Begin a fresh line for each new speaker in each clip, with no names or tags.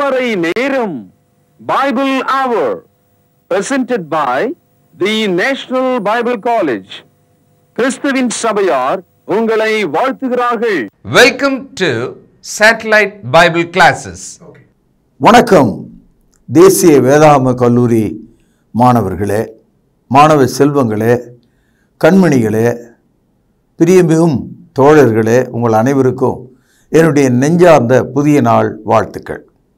திருமறை நேரம் Bible hour presented by the national Bible college கிறிஸ்துவின் சபையார் உங்களை வாழ்த்துகிறார்கள்
Welcome to Satellite Bible Classes.
வணக்கம் தேசிய வேதாகம கல்லூரி மாணவர்களே மாணவ செல்வங்களே கண்மணிகளே பிரியமிகும் தோழர்களே உங்கள் அனைவருக்கும் என்னுடைய நெஞ்சார்ந்த புதிய நாள் வாழ்த்துக்கள்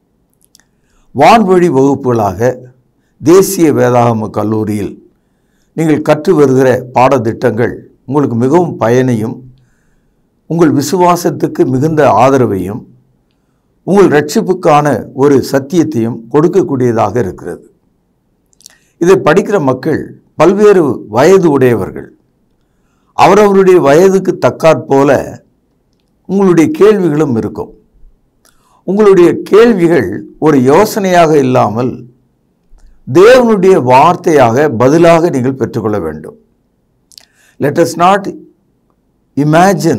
வான்வழி வகுப்புகளாக தேசிய வேதாகம கல்லூரியில் நீங்கள் கற்று வருகிற பாடத்திட்டங்கள் உங்களுக்கு மிகவும் பயனையும் உங்கள் விசுவாசத்துக்கு மிகுந்த ஆதரவையும் உங்கள் ரட்சிப்புக்கான ஒரு சத்தியத்தையும் கொடுக்கக்கூடியதாக இருக்கிறது இதை படிக்கிற மக்கள் பல்வேறு வயது உடையவர்கள் அவரவருடைய வயதுக்கு தக்காற்போல உங்களுடைய கேள்விகளும் இருக்கும் உங்களுடைய கேள்விகள் ஒரு யோசனையாக இல்லாமல் தேவனுடைய வார்த்தையாக பதிலாக நீங்கள் பெற்றுக்கொள்ள வேண்டும் let us not imagine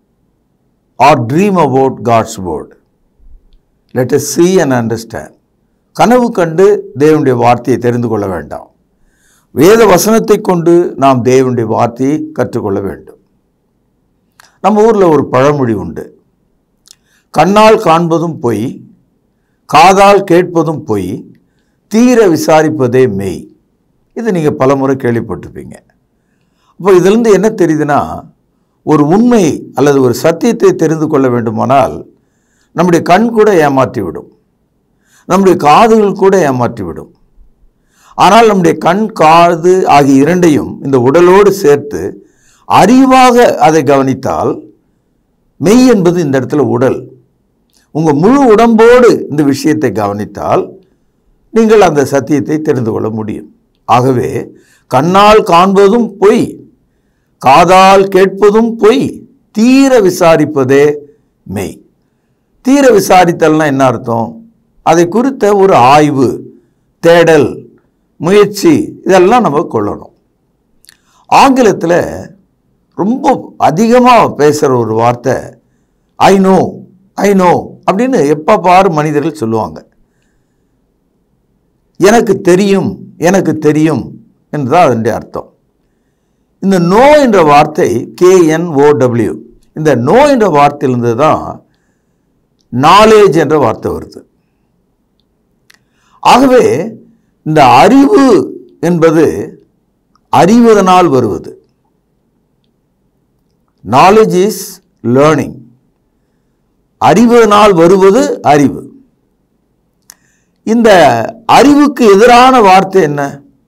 or dream about God's word let us see and understand கனவு கண்டு தேவனுடைய வார்த்தையை தெரிந்து கொள்ள வேண்டாம் வேத வசனத்தை கொண்டு நாம் தேவனுடைய வார்த்தையை கற்றுக்கொள்ள வேண்டும் நம்ம ஊரில் ஒரு பழமொழி உண்டு கண்ணால் காண்பதும் பொய் காதால் கேட்பதும் பொய் தீர விசாரிப்பதே மெய் இது நீங்கள் பலமுறை கேள்விப்பட்டிருப்பீங்க அப்போ இதிலிருந்து என்ன தெரியுதுன்னா ஒரு உண்மை அல்லது ஒரு சத்தியத்தை தெரிந்து கொள்ள வேண்டுமானால் நம்முடைய கண் கூட ஏமாற்றி விடும் நம்முடைய காதுகள் கூட ஏமாற்றி விடும் ஆனால் நம்முடைய கண் காது ஆகிய இரண்டையும் இந்த உடலோடு சேர்த்து அறிவாக அதை கவனித்தால் மெய் என்பது இந்த இடத்துல உடல் உங்கள் முழு உடம்போடு இந்த விஷயத்தை கவனித்தால் நீங்கள் அந்த சத்தியத்தை தெரிந்து கொள்ள முடியும் ஆகவே கண்ணால் காண்பதும் பொய் காதால் கேட்பதும் பொய் தீர விசாரிப்பதே மெய் தீர விசாரித்தல்னா என்ன அர்த்தம் அதை குறித்த ஒரு ஆய்வு தேடல் முயற்சி இதெல்லாம் நம்ம கொள்ளணும் ஆங்கிலத்தில் ரொம்ப அதிகமாக பேசுகிற ஒரு வார்த்தை ஐ நோ ஐ நோ அப்படின்னு எப்போ பாரு மனிதர்கள் சொல்லுவாங்க எனக்கு தெரியும் எனக்கு தெரியும் என்றுதான் அதனுடைய அர்த்தம் இந்த நோ என்ற வார்த்தை கேஎன்ஓடபிள்யூ இந்த நோ என்ற வார்த்தையிலிருந்து தான் நாலேஜ் என்ற வார்த்தை வருது ஆகவே இந்த அறிவு என்பது அறிவதனால் வருவது நாலேஜ் இஸ் லேர்னிங் அறிவதனால் வருவது அறிவு இந்த அறிவுக்கு எதிரான வார்த்தை என்ன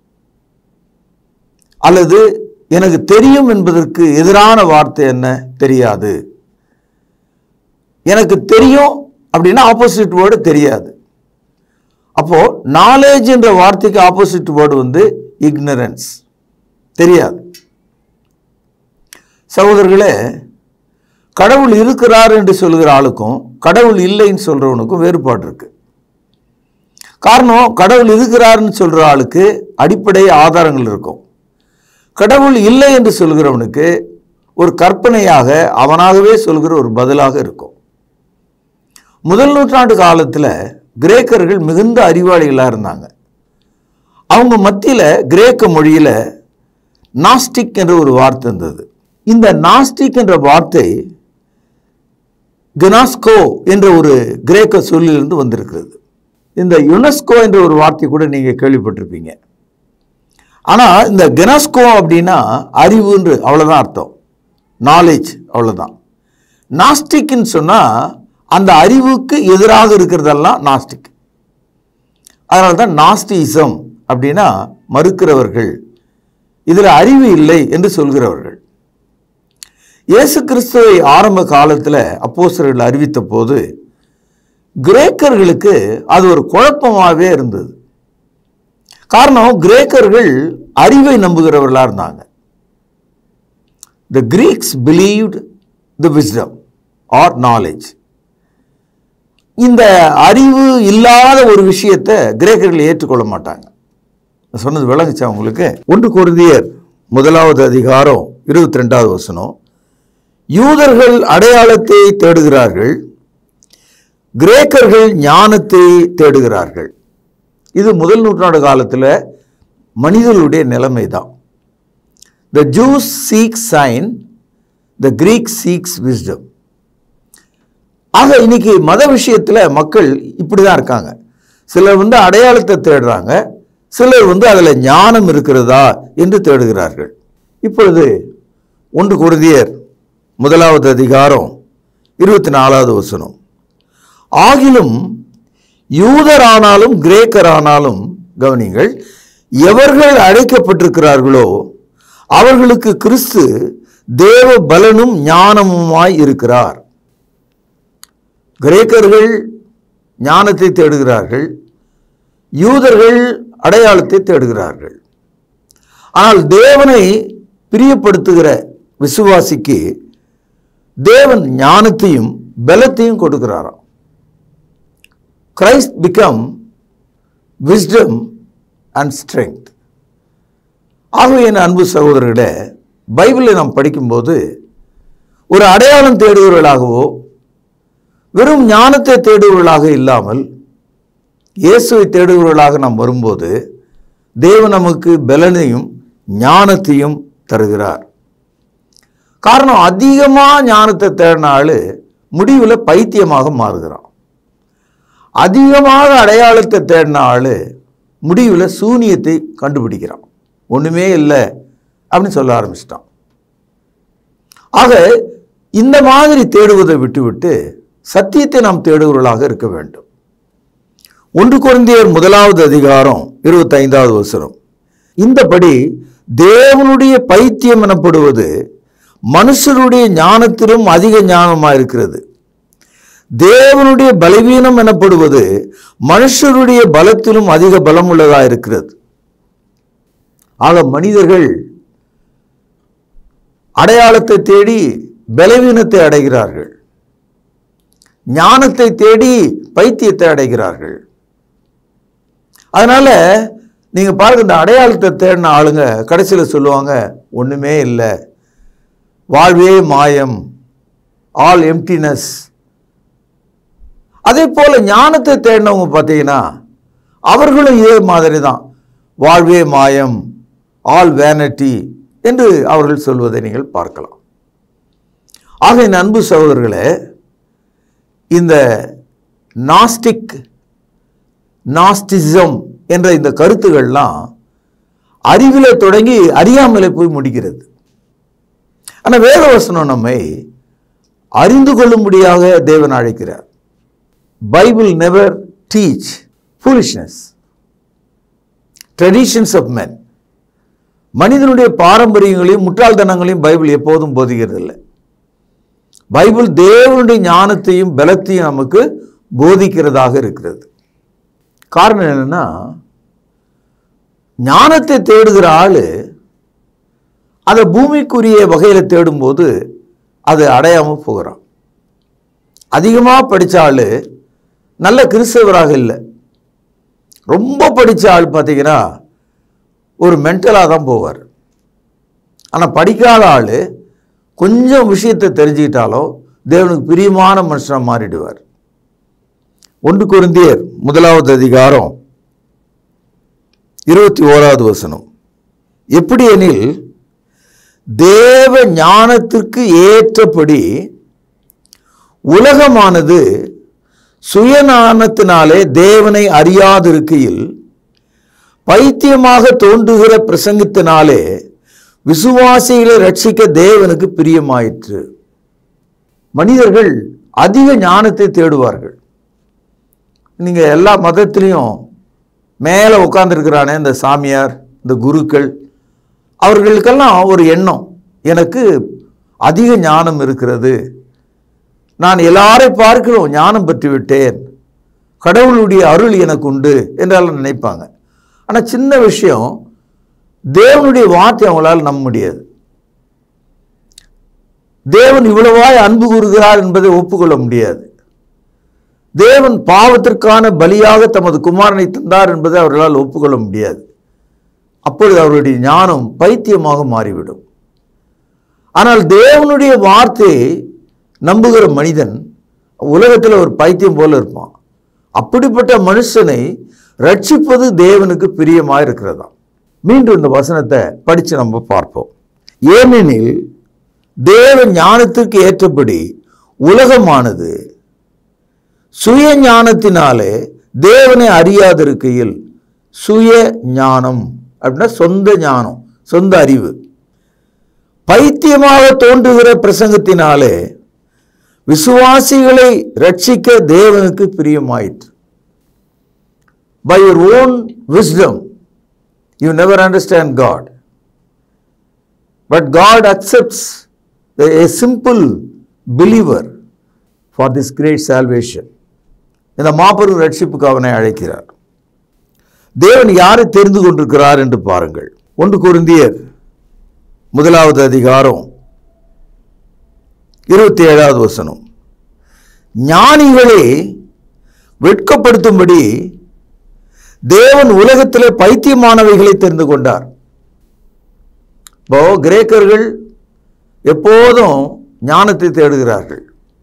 அல்லது எனக்கு தெரியும் என்பதற்கு எதிரான வார்த்தை என்ன தெரியாது எனக்கு தெரியும் அப்படின்னா ஆப்போசிட் வேர்டு தெரியாது அப்போ நாலேஜ் என்ற வார்த்தைக்கு ஆப்போசிட் வேர்டு வந்து இக்னரன்ஸ் தெரியாது சகோதரர்களே கடவுள் இருக்கிறார் என்று சொல்கிற ஆளுக்கும் கடவுள் இல்லைன்னு சொல்றவனுக்கும் வேறுபாடு இருக்கு காரணம் கடவுள் இருக்கிறார்னு சொல்ற ஆளுக்கு அடிப்படை ஆதாரங்கள் இருக்கும் கடவுள் இல்லை என்று சொல்கிறவனுக்கு ஒரு கற்பனையாக அவனாகவே சொல்கிற ஒரு பதிலாக இருக்கும் முதல் நூற்றாண்டு காலத்தில் கிரேக்கர்கள் மிகுந்த அறிவாளிகளாக இருந்தாங்க அவங்க மத்தியில் கிரேக்க மொழியில் நாஸ்டிக் என்ற ஒரு வார்த்தை இருந்தது இந்த நாஸ்டிக் என்ற வார்த்தை கெனாஸ்கோ என்ற ஒரு கிரேக்க சொல்லிலிருந்து வந்திருக்கிறது இந்த யுனெஸ்கோ என்ற ஒரு வார்த்தை கூட நீங்கள் கேள்விப்பட்டிருப்பீங்க ஆனால் இந்த கெனாஸ்கோ அப்படின்னா அறிவுன்று அவ்வளோதான் அர்த்தம் நாலேஜ் அவ்வளோதான் நாஸ்டிக்னு சொன்னால் அந்த அறிவுக்கு எதிராக இருக்கிறதெல்லாம் நாஸ்டிக் அதனால தான் நாஸ்டிசம் அப்படின்னா மறுக்கிறவர்கள் இதில் அறிவு இல்லை என்று சொல்கிறவர்கள் இயேசு கிறிஸ்துவை ஆரம்ப காலத்தில் அப்போஸ்தலர்கள் அறிவித்த போது கிரேக்கர்களுக்கு அது ஒரு குழப்பமாகவே இருந்தது காரணம் கிரேக்கர்கள் அறிவை நம்புகிறவர்களாக இருந்தாங்க the Greeks believed the wisdom or knowledge இந்த அறிவு இல்லாத ஒரு விஷயத்தை கிரேக்கர்கள் ஏற்றுக்கொள்ள மாட்டாங்க நான் சொன்னது விளங்குச்சா உங்களுக்கு ஒன்று குருந்தியர் முதலாவது அதிகாரம் இருபத்தி ரெண்டாவது வசனம் யூதர்கள் அடையாளத்தை தேடுகிறார்கள் கிரேக்கர்கள் ஞானத்தை தேடுகிறார்கள் இது முதல் நூற்றாண்டு காலத்தில் மனிதர்களுடைய நிலைமை தான் the Jews seek sign the Greek seeks wisdom ஆக இன்னைக்கு மத விஷயத்தில் மக்கள் இப்படி தான் இருக்காங்க சிலர் வந்து அடையாளத்தை தேடுறாங்க சிலர் வந்து அதில் ஞானம் இருக்கிறதா என்று தேடுகிறார்கள் இப்பொழுது ஒன்று குருதியர் முதலாவது அதிகாரம் இருபத்தி நாலாவது வசனம் ஆகிலும் யூதரானாலும் கிரேக்கரானாலும் கவனிங்கள் எவர்கள் அழைக்கப்பட்டிருக்கிறார்களோ அவர்களுக்கு கிறிஸ்து தேவ பலனும் ஞானமுமாய் இருக்கிறார் கிரேக்கர்கள் ஞானத்தை தேடுகிறார்கள் யூதர்கள் அடையாளத்தை தேடுகிறார்கள் ஆனால் தேவனை பிரியப்படுத்துகிற விசுவாசிக்கு தேவன் ஞானத்தையும் பலத்தையும் கொடுக்கிறாராம் Christ become wisdom and strength ஆகவே என் அன்பு சகோதரர்களே பைபிளை நாம் படிக்கும்போது ஒரு அடையாளம் தேடுபவர்களாகவோ வெறும் ஞானத்தை தேடுபவர்களாக இல்லாமல் இயேசுவை தேடுபவர்களாக நாம் வரும்போது தேவன் நமக்கு பலனையும் ஞானத்தையும் தருகிறார் காரணம் அதிகமாக ஞானத்தை தேடின ஆள் முடிவில் பைத்தியமாக மாறுகிறான் அதிகமாக அடையாளத்தை தேடின ஆள் முடிவில் சூனியத்தை கண்டுபிடிக்கிறான் ஒன்றுமே இல்லை அப்படின்னு சொல்ல ஆரம்பிச்சிட்டான் ஆக இந்த மாதிரி தேடுவதை விட்டுவிட்டு சத்தியத்தை நாம் தேடுபவர்களாக இருக்க வேண்டும் ஒன்று குழந்தையர் முதலாவது அதிகாரம் இருபத்தைந்தாவது வசனம் இந்தபடி தேவனுடைய பைத்தியம் எனப்படுவது மனுஷருடைய ஞானத்திலும் அதிக ஞானமாக இருக்கிறது தேவனுடைய பலவீனம் எனப்படுவது மனுஷருடைய பலத்திலும் அதிக பலம் உள்ளதா இருக்கிறது ஆக மனிதர்கள் அடையாளத்தை தேடி பலவீனத்தை அடைகிறார்கள் ஞானத்தை தேடி பைத்தியத்தை அடைகிறார்கள் அதனால நீங்க பாருங்க இந்த அடையாளத்தை தேடின ஆளுங்க கடைசியில் சொல்லுவாங்க ஒண்ணுமே இல்லை வாழ்வே மாயம் ஆல் எம்டினஸ் அதே போல ஞானத்தை தேடினவங்க பார்த்தீங்கன்னா அவர்களும் இதே மாதிரி தான் வாழ்வே மாயம் ஆல் வேனட்டி என்று அவர்கள் சொல்வதை நீங்கள் பார்க்கலாம் ஆக என் அன்பு சகோதரர்களே இந்த நாஸ்டிக் நாஸ்டிசம் என்ற இந்த கருத்துக்கள்லாம் அறிவிலே தொடங்கி அறியாமலே போய் முடிக்கிறது ஆனால் வேதவசனம் நம்மை அறிந்து கொள்ளும்படியாக தேவன் அழைக்கிறார் Bible never teach foolishness traditions of men மனிதனுடைய பாரம்பரியங்களையும் முட்டாள்தனங்களையும் பைபிள் எப்போதும் போதிக்கிறதில்லை பைபிள் தேவனுடைய ஞானத்தையும் பலத்தையும் நமக்கு போதிக்கிறதாக இருக்கிறது காரணம் என்னன்னா ஞானத்தை தேடுகிற ஆளு அதை பூமிக்குரிய வகையில் தேடும்போது அது அடையாமல் போகிறான் அதிகமாக படித்த ஆள் நல்ல கிறிஸ்தவராக இல்லை ரொம்ப படித்த ஆள் பார்த்தீங்கன்னா ஒரு மென்டலாக தான் போவார் ஆனால் படிக்காத ஆள் கொஞ்சம் விஷயத்தை தெரிஞ்சுக்கிட்டாலும் தேவனுக்கு பிரியமான மனுஷனாக மாறிடுவார் ஒன்று குருந்தியர் முதலாவது அதிகாரம் இருபத்தி ஓராவது வசனம் எப்படி எனில் தேவ ஞானத்திற்கு ஏற்றபடி உலகமானது சுயஞானத்தினாலே தேவனை அறியாதிருக்கையில் பைத்தியமாக தோன்றுகிற பிரசங்கத்தினாலே விசுவாசிகளை ரட்சிக்க தேவனுக்கு பிரியமாயிற்று மனிதர்கள் அதிக ஞானத்தை தேடுவார்கள் நீங்க எல்லா மதத்திலையும் மேலே உட்காந்துருக்கிறானே இந்த சாமியார் இந்த குருக்கள் அவர்களுக்கெல்லாம் ஒரு எண்ணம் எனக்கு அதிக ஞானம் இருக்கிறது நான் எல்லாரை பார்க்கிறோம் ஞானம் பெற்று விட்டேன் கடவுளுடைய அருள் எனக்கு உண்டு என்றெல்லாம் நினைப்பாங்க ஆனால் சின்ன விஷயம் தேவனுடைய வார்த்தை அவங்களால் நம்ப முடியாது தேவன் இவ்வளவாய் அன்பு கூறுகிறார் என்பதை ஒப்புக்கொள்ள முடியாது தேவன் பாவத்திற்கான பலியாக தமது குமாரனை தந்தார் என்பதை அவர்களால் ஒப்புக்கொள்ள முடியாது அப்பொழுது அவருடைய ஞானம் பைத்தியமாக மாறிவிடும் ஆனால் தேவனுடைய வார்த்தையை நம்புகிற மனிதன் உலகத்தில் ஒரு பைத்தியம் போல இருப்பான் அப்படிப்பட்ட மனுஷனை ரட்சிப்பது தேவனுக்கு பிரியமாக இருக்கிறதா மீண்டும் இந்த வசனத்தை படித்து நம்ம பார்ப்போம் ஏனெனில் தேவ ஞானத்திற்கு ஏற்றபடி உலகமானது சுய ஞானத்தினாலே தேவனை அறியாதிருக்கையில் சுய ஞானம் அப்படின்னா சொந்த ஞானம் சொந்த அறிவு பைத்தியமாக தோன்றுகிற பிரசங்கத்தினாலே விசுவாசிகளை ரட்சிக்க தேவனுக்கு பிரியமாயிற்று by your own wisdom you never understand God but God accepts a simple believer for this great salvation இந்த மாபெரும் ரட்சிப்புக்கு அவனை அழைக்கிறார் தேவன் யாரை தெரிந்து கொண்டிருக்கிறார் என்று பாருங்கள் ஒன்று குருந்தியர் முதலாவது அதிகாரம் இருபத்தி ஏழாவது வசனம் ஞானிகளே வெட்கப்படுத்தும்படி தேவன் உலகத்திலே பைத்தியமானவைகளை தெரிந்து கொண்டார் இப்போ கிரேக்கர்கள் எப்போதும் ஞானத்தை தேடுகிறார்கள்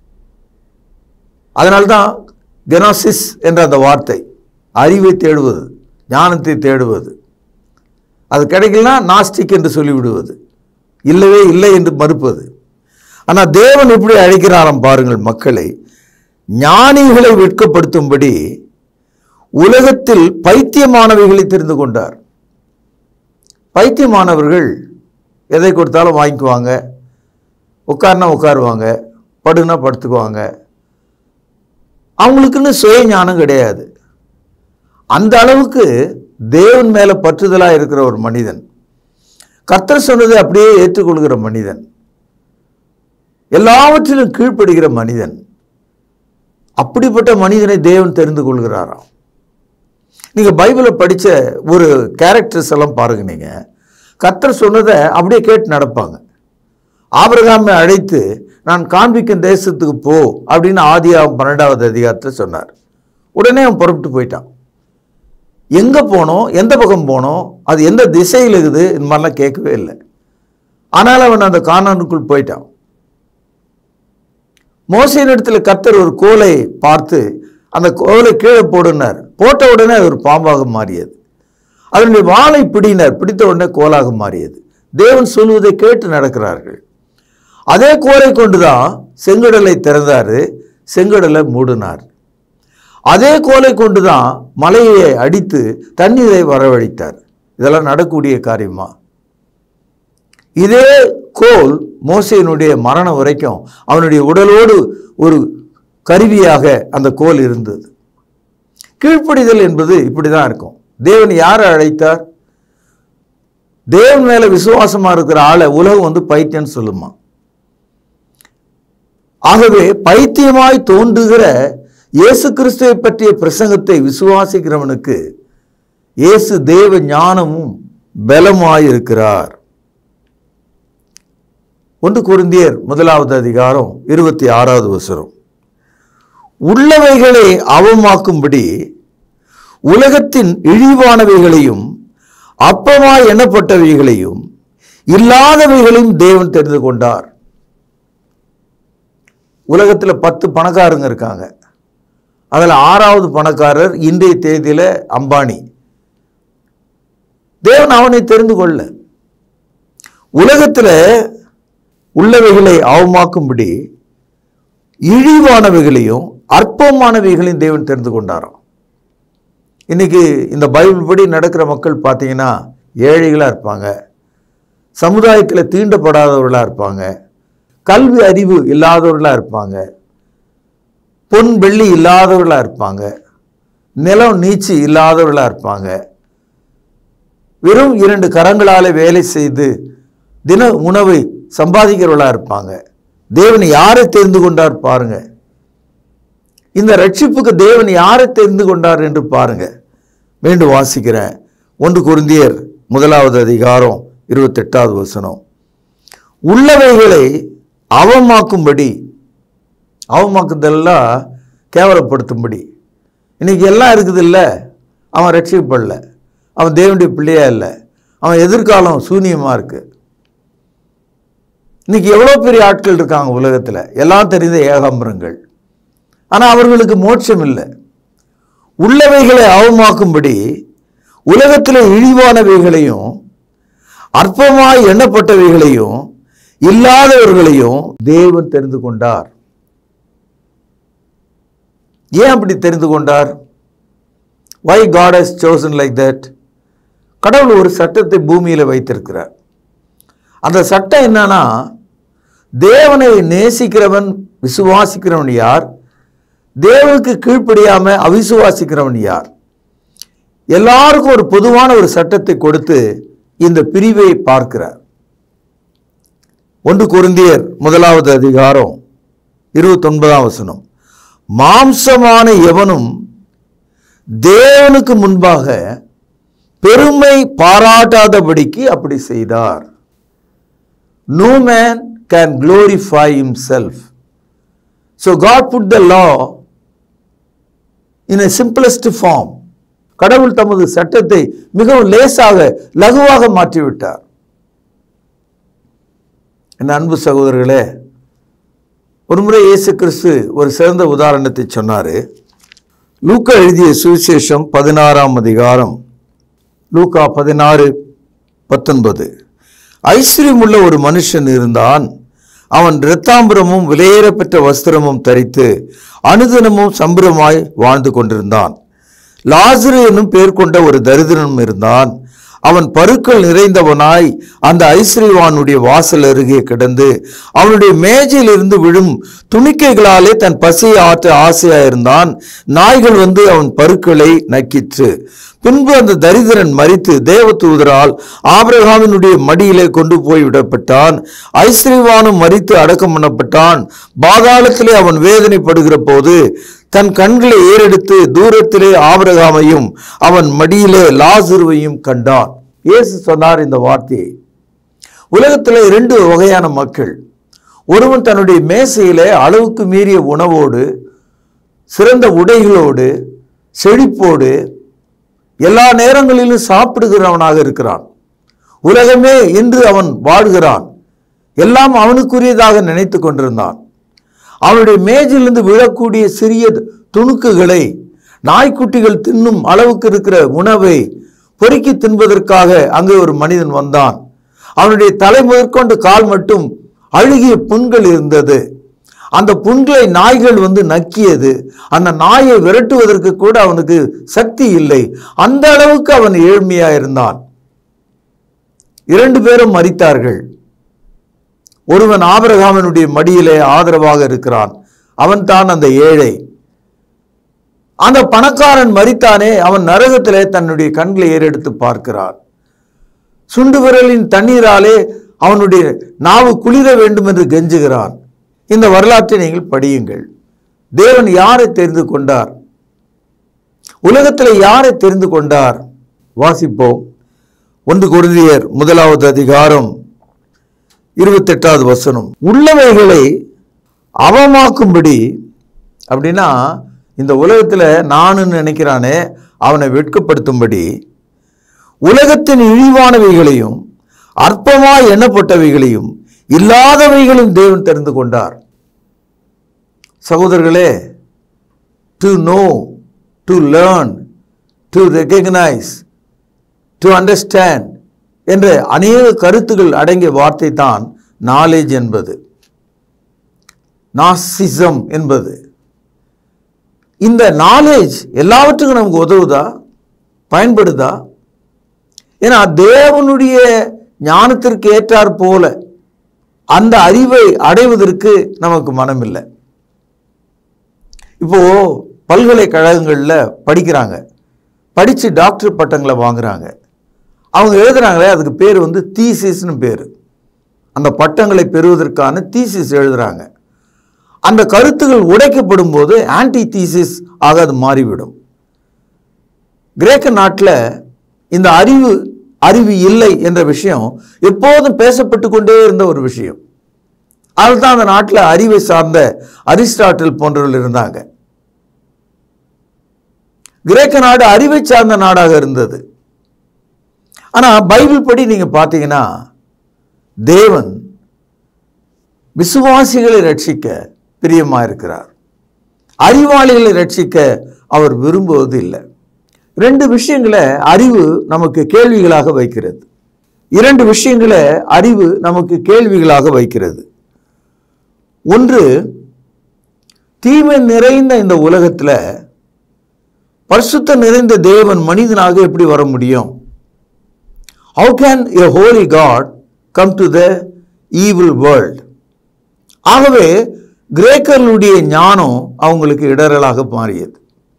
அதனால்தான் கெனாசிஸ் என்ற அந்த வார்த்தை அறிவை தேடுவது ஞானத்தை தேடுவது அது கிடைக்கலனா நாஸ்டிக் என்று சொல்லிவிடுவது இல்லவே இல்லை என்று மறுப்பது ஆனால் தேவன் எப்படி அழைக்கிறாராம் பாருங்கள் மக்களை ஞானிகளை வெட்கப்படுத்தும்படி உலகத்தில் பைத்தியமானவைகளை தெரிந்து கொண்டார் பைத்தியமானவர்கள் எதை கொடுத்தாலும் வாங்கிக்குவாங்க உட்காருனா உட்காருவாங்க படுனா படுத்துக்குவாங்க அவங்களுக்குன்னு சுய ஞானம் கிடையாது அந்த அளவுக்கு தேவன் மேலே பற்றுதலாக இருக்கிற ஒரு மனிதன் கர்த்தர் சொன்னதை அப்படியே ஏற்றுக்கொள்கிற மனிதன் எல்லாவற்றிலும் கீழ்ப்படுகிற மனிதன் அப்படிப்பட்ட மனிதனை தேவன் தெரிந்து கொள்கிறாராம் நீங்கள் பைபிளை படித்த ஒரு கேரக்டர்ஸ் எல்லாம் பாருங்க நீங்கள் கர்த்தர் சொன்னதை அப்படியே கேட்டு நடப்பாங்க ஆபிரகாமை அழைத்து நான் காண்பிக்கும் தேசத்துக்கு போ அப்படின்னு ஆதியாகம் பன்னெண்டாவது அதிகாரத்தை சொன்னார் உடனே அவன் புறப்பட்டு போயிட்டான் எங்கே போனோம் எந்த பக்கம் போனோம் அது எந்த திசையில் இருக்குது இந்த மாதிரிலாம் கேட்கவே இல்லை ஆனால் அவன் அந்த காணானுக்குள் போயிட்டான் மோசையின் இடத்துல கர்த்தர் ஒரு கோலை பார்த்து அந்த கோலை கீழே போடுனார் போட்ட உடனே அது ஒரு பாம்பாக மாறியது அதனுடைய வாளை பிடினார் பிடித்த உடனே கோலாக மாறியது தேவன் சொல்வதை கேட்டு நடக்கிறார்கள் அதே கோலை கொண்டுதான் செங்கடலை திறந்தாரு செங்கடலை மூடினார் அதே கோலை கொண்டுதான் மலையை அடித்து தண்ணீரை வரவழைத்தார் இதெல்லாம் நடக்கக்கூடிய காரியமா இதே கோல் மோசையினுடைய மரணம் வரைக்கும் அவனுடைய உடலோடு ஒரு கருவியாக அந்த கோல் இருந்தது கீழ்ப்படிதல் என்பது இப்படி தான் இருக்கும் தேவன் யாரை அழைத்தார் தேவன் மேல விசுவாசமா இருக்கிற ஆளை உலகம் வந்து பைத்தியம்னு சொல்லுமா ஆகவே பைத்தியமாய் தோன்றுகிற இயேசு கிறிஸ்துவை பற்றிய பிரசங்கத்தை விசுவாசிக்கிறவனுக்கு இயேசு தேவ ஞானமும் பலமாயிருக்கிறார் ஒன்று குருந்தியர் முதலாவது அதிகாரம் இருபத்தி ஆறாவது வசனம் உள்ளவைகளை அவமாக்கும்படி உலகத்தின் இழிவானவைகளையும் அப்பமாய் எண்ணப்பட்டவைகளையும் இல்லாதவைகளையும் தேவன் தெரிந்து கொண்டார் உலகத்தில் பத்து பணக்காரங்க இருக்காங்க அதில் ஆறாவது பணக்காரர் இன்றைய தேதியில் அம்பானி தேவன் அவனை தெரிந்து கொள்ள உலகத்தில் உள்ளவைகளை அவமாக்கும்படி இழிவானவைகளையும் அற்பமானவைகளையும் தேவன் தெரிந்து கொண்டாராம் இன்னைக்கு இந்த பைபிள் படி நடக்கிற மக்கள் பார்த்தீங்கன்னா ஏழைகளாக இருப்பாங்க சமுதாயத்தில் தீண்டப்படாதவர்களாக இருப்பாங்க கல்வி அறிவு இல்லாதவர்களாக இருப்பாங்க பொன் வெள்ளி இல்லாதவர்களாக இருப்பாங்க நிலம் நீச்சி இல்லாதவர்களாக இருப்பாங்க வெறும் இரண்டு கரங்களால் வேலை செய்து தின உணவை சம்பாதிக்கிறவர்களாக இருப்பாங்க தேவன் யாரை தெரிந்து கொண்டார் பாருங்க இந்த ரட்சிப்புக்கு தேவன் யாரை தெரிந்து கொண்டார் என்று பாருங்க மீண்டும் வாசிக்கிறேன் ஒன்று குருந்தியர் முதலாவது அதிகாரம் இருபத்தெட்டாவது வசனம் உள்ளவைகளை அவமாக்கும்படி அவமாக்குதெல்லாம் கேவலப்படுத்தும்படி இன்னைக்கு எல்லாம் இருக்குது இல்லை அவன் ரட்சிக்கப்படல அவன் தேவனுடைய பிள்ளையா இல்லை அவன் எதிர்காலம் சூனியமாக இருக்கு இன்னைக்கு எவ்வளோ பெரிய ஆட்கள் இருக்காங்க உலகத்தில் எல்லாம் தெரிந்த ஏகாம்பரங்கள் ஆனால் அவர்களுக்கு மோட்சம் இல்லை உள்ளவைகளை அவமாக்கும்படி உலகத்தில் இழிவானவைகளையும் அற்பமாய் எண்ணப்பட்டவைகளையும் இல்லாதவர்களையும் தேவன் தெரிந்து கொண்டார் ஏன் அப்படி தெரிந்து கொண்டார் why God has chosen like that கடவுள் ஒரு சட்டத்தை பூமியில் வைத்திருக்கிறார் அந்த சட்டம் என்னன்னா தேவனை நேசிக்கிறவன் விசுவாசிக்கிறவன் யார் தேவனுக்கு கீழ்ப்படியாம அவிசுவாசிக்கிறவன் யார் எல்லாருக்கும் ஒரு பொதுவான ஒரு சட்டத்தை கொடுத்து இந்த பிரிவை பார்க்கிறார் ஒன்று குருந்தியர் முதலாவது அதிகாரம் இருபத்தொன்பதாம் வசனம் மாம்சமான எவனும் தேவனுக்கு முன்பாக பெருமை பாராட்டாதபடிக்கு அப்படி செய்தார் no man can glorify himself so god put the law in a simplest form கடவுள் தமது சட்டத்தை மிகவும் லேசாக லகுவாக மாற்றிவிட்டார் என் அன்பு சகோதரர்களே ஒருமுறை இயேசு கிறிஸ்து ஒரு சிறந்த உதாரணத்தை சொன்னார் லூக்கா எழுதிய சுவிசேஷம் பதினாறாம் அதிகாரம் லூக்கா பதினாறு பத்தொன்பது ஐஸ்வர்யமுள்ள ஒரு மனுஷன் இருந்தான் அவன் இரத்தாம்பரமும் விலையேறப்பெற்ற வஸ்திரமும் தரித்து அனுதினமும் சம்பரமாய் வாழ்ந்து கொண்டிருந்தான் லாசரு என்னும் பேர் கொண்ட ஒரு தரித்திரனும் இருந்தான் அவன் பருக்கள் நிறைந்தவனாய் அந்த ஐஸ்வர்யவானுடைய வாசல் அருகே கிடந்து அவனுடைய மேஜையிலிருந்து விழும் துணிக்கைகளாலே தன் பசியை ஆற்ற ஆசையாயிருந்தான் நாய்கள் வந்து அவன் பருக்களை நக்கிற்று பின்பு அந்த தரித்திரன் மரித்து தேவதூதரால் ஆபிரகாமினுடைய மடியிலே கொண்டு போய் விடப்பட்டான் ஐஸ்வர்யவானும் மரித்து அடக்கம் பண்ணப்பட்டான் பாதாளத்திலே அவன் வேதனைப்படுகிற போது தன் கண்களை ஏறெடுத்து தூரத்திலே ஆபிரகாமையும் அவன் மடியிலே லாசுருவையும் கண்டான் இயேசு சொன்னார் இந்த வார்த்தையை உலகத்தில் இரண்டு வகையான மக்கள் ஒருவன் தன்னுடைய மேசையிலே அளவுக்கு மீறிய உணவோடு சிறந்த உடைகளோடு செழிப்போடு எல்லா நேரங்களிலும் சாப்பிடுகிறவனாக இருக்கிறான் உலகமே என்று அவன் வாழ்கிறான் எல்லாம் அவனுக்குரியதாக நினைத்து கொண்டிருந்தான் அவனுடைய மேஜிலிருந்து விழக்கூடிய சிறிய துணுக்குகளை நாய்க்குட்டிகள் தின்னும் அளவுக்கு இருக்கிற உணவை பொறுக்கி தின்பதற்காக அங்கே ஒரு மனிதன் வந்தான் அவனுடைய தலை முதற்கொண்டு கால் மட்டும் அழுகிய புண்கள் இருந்தது அந்த புண்களை நாய்கள் வந்து நக்கியது அந்த நாயை விரட்டுவதற்கு கூட அவனுக்கு சக்தி இல்லை அந்த அளவுக்கு அவன் ஏழ்மையா இருந்தான் இரண்டு பேரும் மரித்தார்கள் ஒருவன் ஆபிரகாமனுடைய மடியிலே ஆதரவாக இருக்கிறான் அவன் தான் அந்த ஏழை அந்த பணக்காரன் மரித்தானே அவன் நரகத்திலே தன்னுடைய கண்களை ஏறெடுத்து பார்க்கிறான் சுண்டு விரலின் தண்ணீராலே அவனுடைய நாவு குளிர வேண்டும் என்று கெஞ்சுகிறான் இந்த வரலாற்றை நீங்கள் படியுங்கள் தேவன் யாரை தெரிந்து கொண்டார் உலகத்தில் யாரை தெரிந்து கொண்டார் வாசிப்போம் ஒன்று குருதியர் முதலாவது அதிகாரம் இருபத்தெட்டாவது வசனம் உள்ளவைகளை அவமாக்கும்படி அப்படின்னா இந்த உலகத்தில் நானுன்னு நினைக்கிறானே அவனை வெட்கப்படுத்தும்படி உலகத்தின் இழிவானவைகளையும் அற்பமாய் எண்ணப்பட்டவைகளையும் இல்லாதவைகளும் தேவன் தெரிந்து கொண்டார் சகோதரர்களே to know to learn to recognize to understand என்ற அநேக கருத்துகள் அடங்கிய வார்த்தை தான் நாலேஜ் என்பது நாசிசம் என்பது இந்த நாலேஜ் எல்லாவற்றுக்கும் நமக்கு உதவுதா பயன்படுதா ஏன்னா தேவனுடைய ஞானத்திற்கு ஏற்றாற் போல அந்த அறிவை அடைவதற்கு நமக்கு மனம் இல்லை இப்போ பல்கலைக்கழகங்களில் படிக்கிறாங்க படித்து டாக்டர் பட்டங்களை வாங்குறாங்க அவங்க எழுதுறாங்களே அதுக்கு பேர் வந்து தீசிஸ்னு பேர் அந்த பட்டங்களை பெறுவதற்கான தீசிஸ் எழுதுறாங்க அந்த கருத்துகள் உடைக்கப்படும் போது ஆன்டி தீசிஸ் ஆக அது மாறிவிடும் கிரேக்க நாட்டில் இந்த அறிவு அறிவு இல்லை என்ற விஷயம் எப்போதும் பேசப்பட்டு கொண்டே இருந்த ஒரு விஷயம் அதுதான் அந்த நாட்டில் அறிவை சார்ந்த அரிஸ்டாட்டில் போன்றவர்கள் இருந்தாங்க கிரேக்க நாடு அறிவை சார்ந்த நாடாக இருந்தது ஆனால் பைபிள் படி நீங்கள் பார்த்தீங்கன்னா தேவன் விசுவாசிகளை ரட்சிக்க பிரியமாக இருக்கிறார் அறிவாளிகளை ரட்சிக்க அவர் விரும்புவது இல்லை ரெண்டு விஷயங்களை அறிவு நமக்கு கேள்விகளாக வைக்கிறது இரண்டு விஷயங்களை அறிவு நமக்கு கேள்விகளாக வைக்கிறது ஒன்று தீமை நிறைந்த இந்த உலகத்துல பரிசுத்த நிறைந்த தேவன் மனிதனாக எப்படி வர முடியும் how can a holy God come to the evil world ஆகவே கிரேக்கர்களுடைய ஞானம் அவங்களுக்கு இடரலாக மாறியது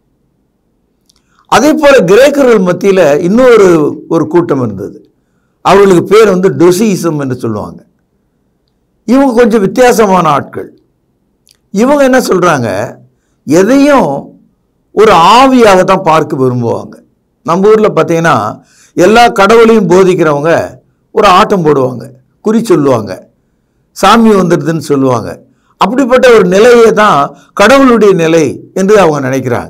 அதே போல கிரேக்கர்கள் மத்தியில இன்னொரு ஒரு கூட்டம் இருந்தது அவர்களுக்கு பேர் வந்து டொசிசம் என்று சொல்லுவாங்க இவங்க கொஞ்சம் வித்தியாசமான ஆட்கள் இவங்க என்ன சொல்றாங்க எதையும் ஒரு ஆவியாக தான் பார்க்க விரும்புவாங்க நம்ம ஊர்ல பார்த்தீங்கன்னா எல்லா கடவுளையும் போதிக்கிறவங்க ஒரு ஆட்டம் போடுவாங்க குறி சொல்லுவாங்க சாமி வந்துடுதுன்னு சொல்லுவாங்க அப்படிப்பட்ட ஒரு நிலையை தான் கடவுளுடைய நிலை என்று அவங்க நினைக்கிறாங்க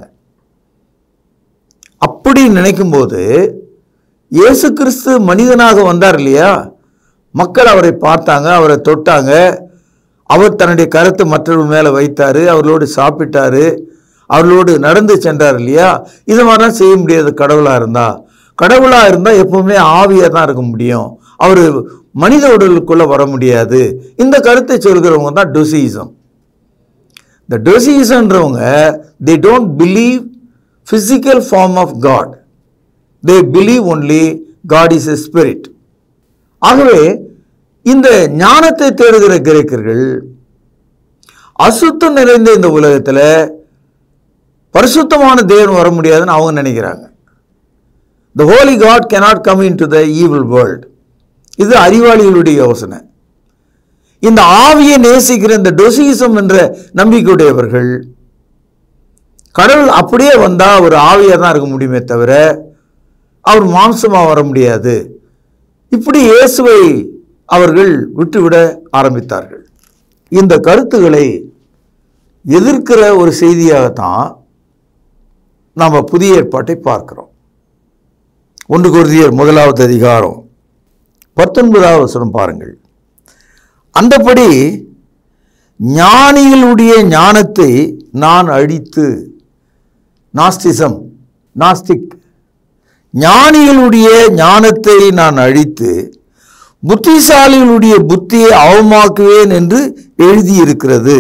அப்படி நினைக்கும்போது இயேசு கிறிஸ்து மனிதனாக வந்தார் இல்லையா மக்கள் அவரை பார்த்தாங்க அவரை தொட்டாங்க அவர் தன்னுடைய கருத்தை மற்றவர்கள் மேலே வைத்தாரு அவர்களோடு சாப்பிட்டாரு அவர்களோடு நடந்து சென்றார் இல்லையா இது மாதிரிலாம் செய்ய முடியாது கடவுளாக இருந்தா கடவுளாக இருந்தால் எப்பவுமே ஆவியாக தான் இருக்க முடியும் அவர் மனித உடலுக்குள்ளே வர முடியாது இந்த கருத்தை சொல்கிறவங்க தான் டொசிசம் இந்த டொசிசன்றவங்க they don't believe physical form of God they believe only God is a spirit ஆகவே இந்த ஞானத்தை தேடுகிற கிரேக்கர்கள் அசுத்தம் நிறைந்த இந்த உலகத்தில் பரிசுத்தமான தேவன் வர முடியாதுன்னு அவங்க நினைக்கிறாங்க the holy God cannot come into the evil world இது அறிவாளிகளுடைய யோசனை இந்த ஆவியை நேசிக்கிற இந்த டொசிசம் என்ற நம்பிக்கையுடையவர்கள் கடவுள் அப்படியே வந்தா ஒரு ஆவியாக தான் இருக்க முடியுமே தவிர அவர் மாம்சமா வர முடியாது இப்படி இயேசுவை அவர்கள் விட்டுவிட ஆரம்பித்தார்கள் இந்த கருத்துக்களை எதிர்க்கிற ஒரு செய்தியாகத்தான் நாம் புதிய ஏற்பாட்டை பார்க்கிறோம் ஒன்று குருதியர் முதலாவது அதிகாரம் பத்தொன்பதாவது வசனம் பாருங்கள் அந்தபடி ஞானிகளுடைய ஞானத்தை நான் அழித்து நாஸ்டிசம் நாஸ்டிக் ஞானிகளுடைய ஞானத்தை நான் அழித்து புத்திசாலிகளுடைய புத்தியை அவமாக்குவேன் என்று எழுதியிருக்கிறது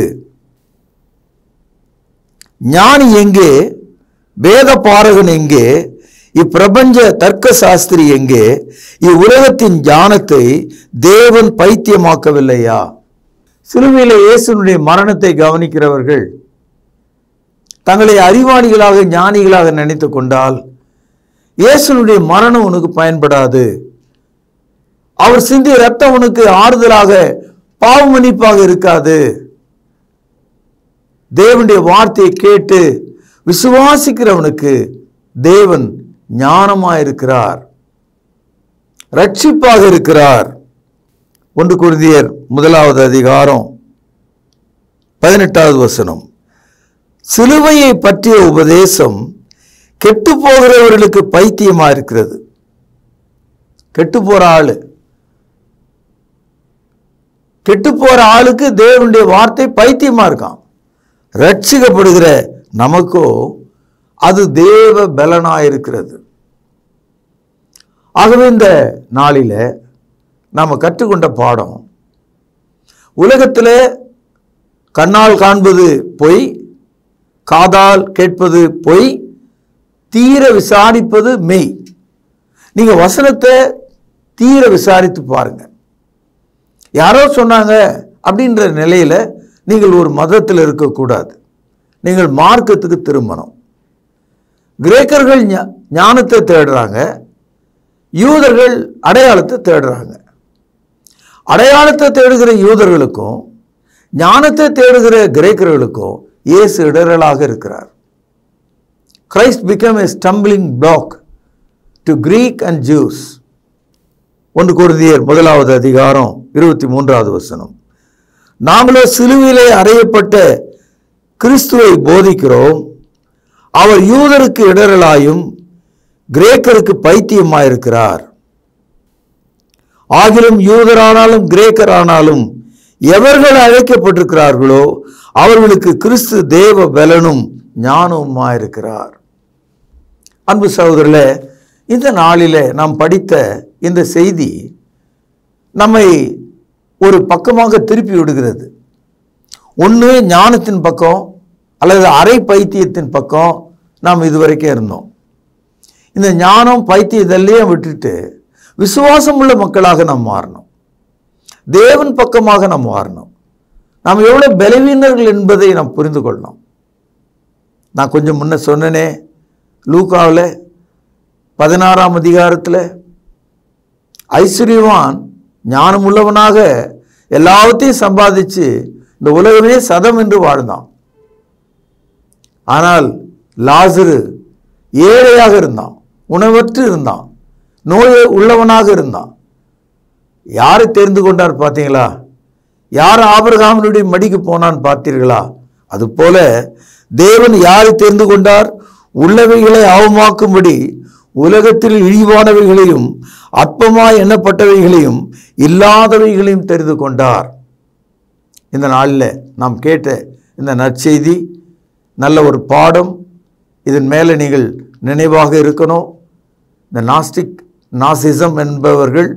ஞானி எங்கே வேத பாரகன் எங்கே இப்பிரபஞ்ச தர்க்க சாஸ்திரி எங்கே இவ்வுலகத்தின் ஞானத்தை தேவன் பைத்தியமாக்கவில்லையா சிலுவையில் இயேசுனுடைய மரணத்தை கவனிக்கிறவர்கள் தங்களை அறிவாளிகளாக ஞானிகளாக நினைத்து கொண்டால் இயேசுனுடைய மரணம் உனக்கு பயன்படாது அவர் சிந்திய ரத்தம் உனக்கு ஆறுதலாக பாவமன்னிப்பாக இருக்காது தேவனுடைய வார்த்தையை கேட்டு விசுவாசிக்கிறவனுக்கு தேவன் ஞானமாக இருக்கிறார் ரட்சிப்பாக இருக்கிறார் ஒன்று குருதியர் முதலாவது அதிகாரம் பதினெட்டாவது வசனம் சிலுவையை பற்றிய உபதேசம் கெட்டு போகிறவர்களுக்கு பைத்தியமா இருக்கிறது கெட்டு போற ஆளு கெட்டு போற ஆளுக்கு தேவனுடைய வார்த்தை பைத்தியமா இருக்கான் ரட்சிக்கப்படுகிற நமக்கோ அது தேவ பலனா இருக்கிறது ஆகவே இந்த நாளில நாம் கற்றுக்கொண்ட பாடம் உலகத்தில் கண்ணால் காண்பது பொய் காதால் கேட்பது பொய் தீர விசாரிப்பது மெய் நீங்க வசனத்தை தீர விசாரித்து பாருங்க யாரோ சொன்னாங்க அப்படின்ற நிலையில நீங்கள் ஒரு மதத்தில் இருக்கக்கூடாது நீங்கள் மார்க்கத்துக்கு திரும்பணும் கிரேக்கர்கள் ஞா- ஞானத்தை தேடுறாங்க யூதர்கள் அடையாளத்தை தேடுறாங்க அடையாளத்தை தேடுகிற யூதர்களுக்கும் ஞானத்தை தேடுகிற கிரேக்கர்களுக்கும் இயேசு இடரலாக இருக்கிறார் Christ become a stumbling block to Greek and Jews ஒன்று குருதியர் முதலாவது அதிகாரம் இருபத்தி மூன்றாவது வசனம் நாங்களோ சிலுவிலே அறையப்பட்ட கிறிஸ்துவை போதிக்கிறோம் அவர் யூதருக்கு இடரலாயும் கிரேக்கருக்கு பைத்தியமாயிருக்கிறார் ஆகிலும் யூதரானாலும் கிரேக்கரானாலும் எவர்கள் அழைக்கப்பட்டிருக்கிறார்களோ அவர்களுக்கு கிறிஸ்து தேவ பலனும் ஞானவுமா இருக்கிறார் அன்பு சகோதரர்களே இந்த நாளிலே நாம் படித்த இந்த செய்தி நம்மை ஒரு பக்கமாக திருப்பி விடுகிறது ஒன்று ஞானத்தின் பக்கம் அல்லது அரை பைத்தியத்தின் பக்கம் நாம் இதுவரைக்கும் இருந்தோம் இந்த ஞானம் பைத்தியத்தெல்லாம் விட்டுட்டு விசுவாசம் உள்ள மக்களாக நாம் மாறணும் தேவன் பக்கமாக நாம் மாறணும் நாம் எவ்வளோ பலவீனர்கள் என்பதை நாம் புரிந்து கொள்ளணும் நான் கொஞ்சம் முன்ன சொன்னனே லூக்காவில் பதினாறாம் அதிகாரத்தில் ஐஸ்வர்யவான் ஞானமுள்ளவனாக எல்லாவற்றையும் சம்பாதிச்சு இந்த உலகமே சதம் என்று வாழ்ந்தான் ஆனால் லாசரு ஏழையாக இருந்தான் உணவற்று இருந்தான் நோய் உள்ளவனாக இருந்தான் யாரை தெரிந்து கொண்டார் பார்த்தீங்களா யார் ஆபிரகாமினுடைய மடிக்கு போனான்னு பார்த்தீர்களா அதுபோல தேவன் யாரை தெரிந்து கொண்டார் உள்ளவைகளை அவமாக்கும்படி உலகத்தில் இழிவானவைகளையும் அற்பமாய் எண்ணப்பட்டவைகளையும் இல்லாதவைகளையும் தெரிந்து கொண்டார் இந்த நாளில் நாம் கேட்ட இந்த நற்செய்தி நல்ல ஒரு பாடம் இதன் மேலே நீங்கள் நினைவாக இருக்கணும் இந்த நாஸ்டிக் நாசிசம் என்பவர்கள்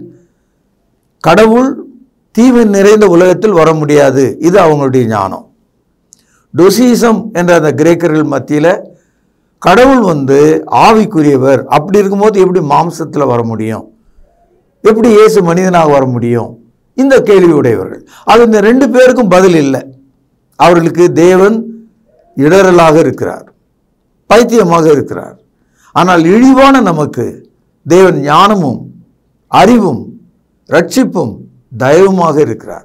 கடவுள் தீமை நிறைந்த உலகத்தில் வர முடியாது இது அவங்களுடைய ஞானம் டொசிசம் என்ற அந்த கிரேக்கர்கள் மத்தியில் கடவுள் வந்து ஆவிக்குரியவர் அப்படி இருக்கும்போது எப்படி மாம்சத்தில் வர முடியும் எப்படி இயேசு மனிதனாக வர முடியும் இந்த கேள்வி உடையவர்கள் அது இந்த ரெண்டு பேருக்கும் பதில் இல்லை அவர்களுக்கு தேவன் இடரலாக இருக்கிறார் பைத்தியமாக இருக்கிறார் ஆனால் இழிவான நமக்கு தேவன் ஞானமும் அறிவும் ரட்சிப்பும் தயவுமாக இருக்கிறார்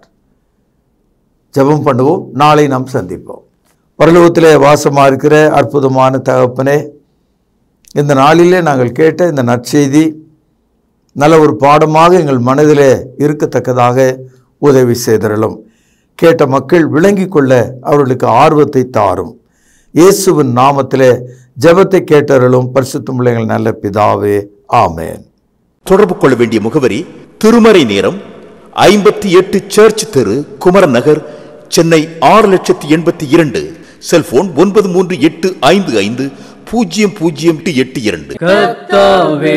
ஜெபம் பண்ணுவோம் நாளை நாம் சந்திப்போம் பரலோகத்திலே வாசமாக இருக்கிற அற்புதமான தகப்பனே இந்த நாளிலே நாங்கள் கேட்ட இந்த நற்செய்தி நல்ல ஒரு பாடமாக எங்கள் மனதிலே இருக்கத்தக்கதாக உதவி செய்திரலும் கேட்ட மக்கள் விளங்கிக் கொள்ள அவர்களுக்கு ஆர்வத்தை தாரும் இயேசுவின் நாமத்திலே ஜெபத்தை கேட்டருளும் பரிசுத்தமுள்ள எங்கள் நல்ல பிதாவே ஆமென்
தொடர்பு கொள்ள வேண்டிய முகவரி திருமறை நேரம் ஐம்பத்தி எட்டு சர்ச் தெரு குமரன் நகர் சென்னை ஆறு லட்சத்தி எண்பத்தி இரண்டு செல்போன் ஒன்பது மூன்று எட்டு ஐந்து ஐந்து பூஜ்ஜியம் பூஜ்ஜியம் எட்டு இரண்டு
கர்த்தாவே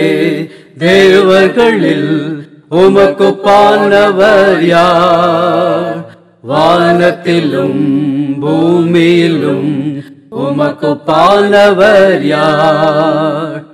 தேவர்களில் உமக்குப்பானவர் யார் வானத்திலும் பூமியிலும் உமக்குப்பானவர் யார்